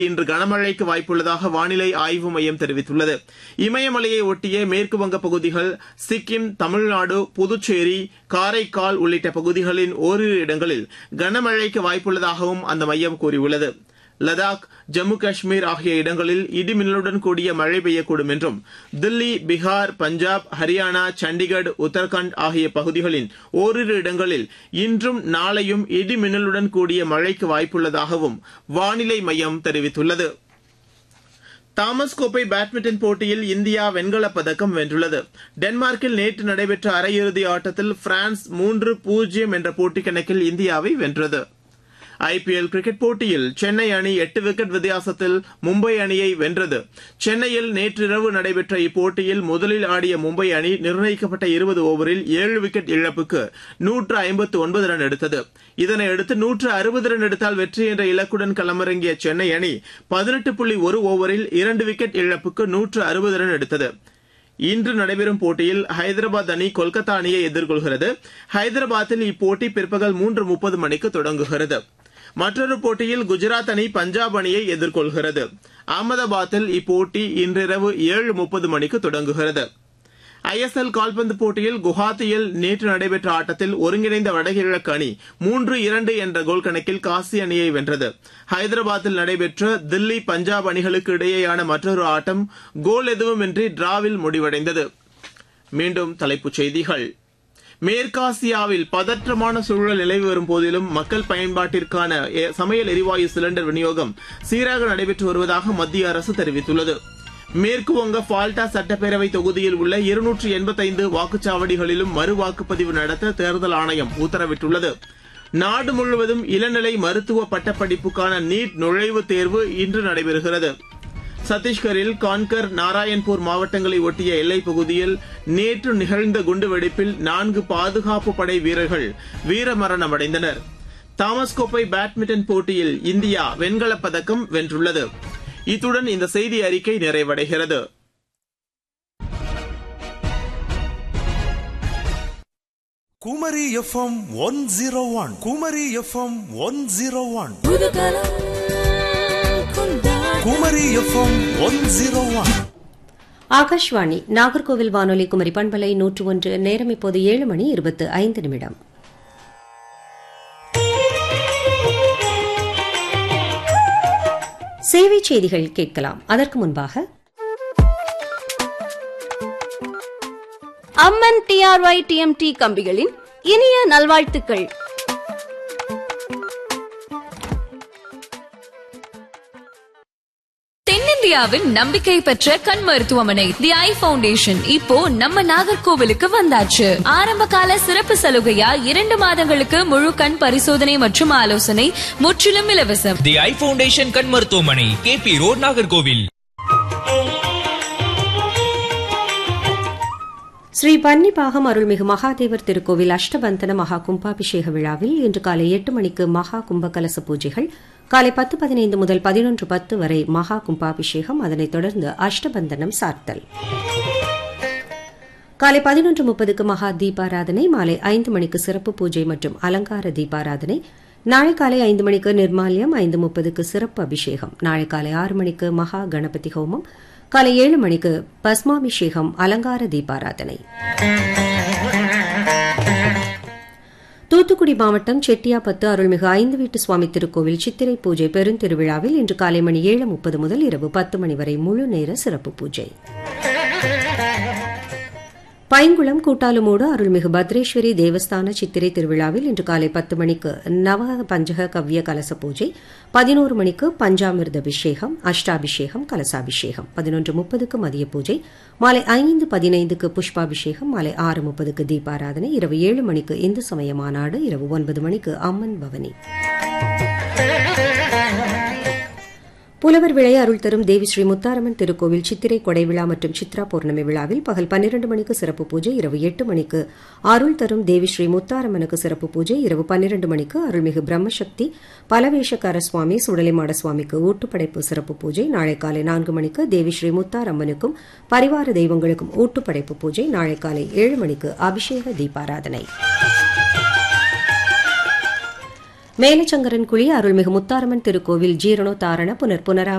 இன்று கனமழைக்கு வாய்ப்புள்ளதாக வானிலை ஆய்வு மையம் தெரிவித்துள்ளது இமயமலையை ஒட்டிய மேற்குவங்க பகுதிகள் சிக்கிம் தமிழ்நாடு புதுச்சேரி காரைக்கால் உள்ளிட்ட பகுதிகளின் ஓரிரு இடங்களில் கனமழைக்கு வாய்ப்புள்ளதாகவும் அந்த மையம் கூறியுள்ளது லடாக் ஜம்மு காஷ்மீர் ஆகிய இடங்களில் இடிமின்னலுடன் கூடிய மழை பெய்யக்கூடும் என்றும் தில்லி பீகார் பஞ்சாப் ஹரியானா சண்டிகர் உத்தரகாண்ட் ஆகிய பகுதிகளின் ஓரிரு இடங்களில் இன்றும் நாளையும் இடிமின்னலுடன் கூடிய மழைக்கு வாய்ப்புள்ளதாகவும் வானிலை மையம் தெரிவித்துள்ளது தாமஸ் கோப்பை பேட்மிண்டன் போட்டியில் இந்தியா வெண்கலப் பதக்கம் வென்றுள்ளது டென்மார்க்கில் நேற்று நடைபெற்ற அரையிறுதி ஆட்டத்தில் பிரான்ஸ் மூன்று பூஜ்ஜியம் என்ற போட்டி கணக்கில் இந்தியாவை வென்றது ஐபிஎல் கிரிக்கெட் போட்டியில் சென்னை அணி எட்டு விக்கெட் வித்தியாசத்தில் மும்பை அணியை வென்றது சென்னையில் நேற்றிரவு நடைபெற்ற இப்போட்டியில் முதலில் ஆடிய மும்பை அணி நிர்ணயிக்கப்பட்ட இருபது ஓவரில் ஏழு விக்கெட் இழப்புக்கு நூற்று ஐம்பத்து ஒன்பது ரன் எடுத்தது இதனையடுத்து நூற்று அறுபது ரன் எடுத்தால் வெற்றி என்ற இலக்குடன் களமிறங்கிய சென்னை அணி பதினெட்டு புள்ளி ஒரு ஓவரில் இரண்டு விக்கெட் இழப்புக்கு நூற்று அறுபது ரன் எடுத்தது இன்று நடைபெறும் போட்டியில் ஹைதராபாத் அணி கொல்கத்தா அணியை எதிர்கொள்கிறது ஹைதராபாத்தில் இப்போட்டி பிற்பகல் மூன்று முப்பது மணிக்கு தொடங்குகிறது மற்றொரு போட்டியில் குஜராத் அணி பஞ்சாப் அணியை எதிர்கொள்கிறது அகமதாபாத்தில் இப்போட்டி இன்றிரவு ஏழு முப்பது மணிக்கு தொடங்குகிறது ஐஎஸ்எல் கால்பந்து போட்டியில் குவஹாத்தியில் நேற்று நடைபெற்ற ஆட்டத்தில் ஒருங்கிணைந்த வடகிழக்கு அணி மூன்று இரண்டு என்ற கோல் கணக்கில் காசி அணியை வென்றது ஹைதராபாத்தில் நடைபெற்ற தில்லி பஞ்சாப் அணிகளுக்கு இடையேயான மற்றொரு ஆட்டம் கோல் எதுவுமின்றி டிராவில் முடிவடைந்தது மீண்டும் தலைப்புச் செய்திகள் மேற்காசியாவில் பதற்றமான சூழல் நிலவி வரும் போதிலும் மக்கள் பயன்பாட்டிற்கான சமையல் எரிவாயு சிலிண்டர் விநியோகம் சீராக நடைபெற்று வருவதாக மத்திய அரசு தெரிவித்துள்ளது மேற்கு வங்க ஃபால்டா சட்டப்பேரவை தொகுதியில் உள்ள இருநூற்று எண்பத்தைந்து வாக்குச்சாவடிகளிலும் மறு வாக்குப்பதிவு நடத்த தேர்தல் ஆணையம் உத்தரவிட்டுள்ளது நாடு முழுவதும் இளநிலை மருத்துவ பட்டப்படிப்புக்கான நீட் நுழைவுத் தேர்வு இன்று நடைபெறுகிறது சத்தீஸ்கரில் கான்கர் நாராயண்பூர் மாவட்டங்களை ஒட்டிய எல்லைப் பகுதியில் நேற்று நிகழ்ந்த குண்டுவெடிப்பில் நான்கு பாதுகாப்பு படை வீரர்கள் வீரமரணமடைந்தனர் தாமஸ் கோப்பை பேட்மிண்டன் போட்டியில் இந்தியா வெண்கலப் பதக்கம் வென்றுள்ளது இத்துடன் இந்த செய்தி அறிக்கை நிறைவடைகிறது Kumari FM one zero one Kumari FM one zero one Kumari FM one zero one Akashvani Nagercoil வானொலி குமரி பண்பலை நூற்று ஒன்று நேரம் இப்போது ஏழு மணி இருபத்து ஐந்து நிமிடம் சேவை செய்திகள் கேட்கலாம் அதற்கு முன்பாக அம்மன் டிஆர்ஒய் டிஎம்டி கம்பிகளின் இனிய நல்வாழ்த்துக்கள் தென்னிந்தியாவின் நம்பிக்கை பெற்ற கண் மருத்துவமனை தி ஐ பவுண்டேஷன் இப்போ நம்ம நாகர்கோவிலுக்கு வந்தாச்சு ஆரம்ப கால சிறப்பு சலுகையா இரண்டு மாதங்களுக்கு முழு கண் பரிசோதனை மற்றும் ஆலோசனை முற்றிலும் இலவசம் தி ஐ பவுண்டேஷன் கண் மருத்துவமனை K P road Nagercoil Sri Pannibagam அருள்மிகு மகாதேவர் திருக்கோவில் அஷ்டபந்தன மகா கும்பாபிஷேக விழாவில் இன்று காலை எட்டு மணிக்கு மகா கும்ப கலச பூஜைகள் காலை பத்து பதினைந்து முதல் பதினொன்று பத்து வரை மகா கும்பாபிஷேகம் அதனைத் தொடர்ந்து அஷ்டபந்தனம் சார்த்தல் காலை பதினொன்று முப்பதுக்கு மகா தீபாராதனை மாலை ஐந்து மணிக்கு சிறப்பு பூஜை மற்றும் அலங்கார தீபாராதனை நாளை காலை ஐந்து மணிக்கு நிர்மால்யம் ஐந்து முப்பதுக்கு சிறப்பு அபிஷேகம் நாளை காலை ஆறு மணிக்கு மகா கணபதி ஹோமம் காலை ஏழு மணிக்கு பஸ்மாபிஷேகம் அலங்கார தீபாராதனை தூத்துக்குடி மாவட்டம் செட்டியாபத்து அருள்மிகு ஐந்து வீட்டு சுவாமி திருக்கோவில் சித்திரை பூஜை பெருந்திருவிழாவில் இன்று காலை மணி ஏழு முப்பது முதல் இரவு பத்து மணி வரை முழு நேர சிறப்பு பூஜை பைங்குளம் கூட்டாலுமோடு அருள்மிகு பத்ரேஸ்வரி தேவஸ்தான சித்திரை திருவிழாவில் இன்று காலை பத்து மணிக்கு நவ பஞ்சக கவ்ய கலச பூஜை பதினோரு மணிக்கு பஞ்சாமிர்த அபிஷேகம் அஷ்டாபிஷேகம் கலசாபிஷேகம் பதினொன்று முப்பதுக்கு மதிய பூஜை மாலை ஐந்து பதினைந்துக்கு புஷ்பாபிஷேகம் மாலை ஆறு முப்பதுக்கு தீபாராதனை இரவு ஏழு மணிக்கு இந்து சமய மாநாடு இரவு ஒன்பது மணிக்கு அம்மன் பவனி புலவர் விளை அருள் தரும் தேவி ஸ்ரீ முத்தாரம்மன் திருக்கோவில் சித்திரை கொடை விழா மற்றும் சித்ரா பௌர்ணமி விழாவில் பகல் பன்னிரண்டு மணிக்கு சிறப்பு பூஜை இரவு எட்டு மணிக்கு அருள் தரும் தேவி ஸ்ரீ முத்தாரம்மனுக்கு சிறப்பு பூஜை இரவு பன்னிரண்டு மணிக்கு அருள்மிகு பிரம்மசக்தி பலவேஷக்கார சுவாமி சுடலிமாட சுவாமிக்கு ஊட்டுப்படைப்பு சிறப்பு பூஜை நாளை காலை நான்கு மணிக்கு தேவி ஸ்ரீ முத்தாரம்மனுக்கும் பரிவார தெய்வங்களுக்கும் ஊட்டுப்படைப்பு பூஜை நாளை காலை ஏழு மணிக்கு அபிஷேக தீபாராதனை மேலச்சங்கரன் குழி அருள்மிகு முத்தாரம்மன் திருக்கோவில் ஜீரணோத்தாரண புனர் புனரா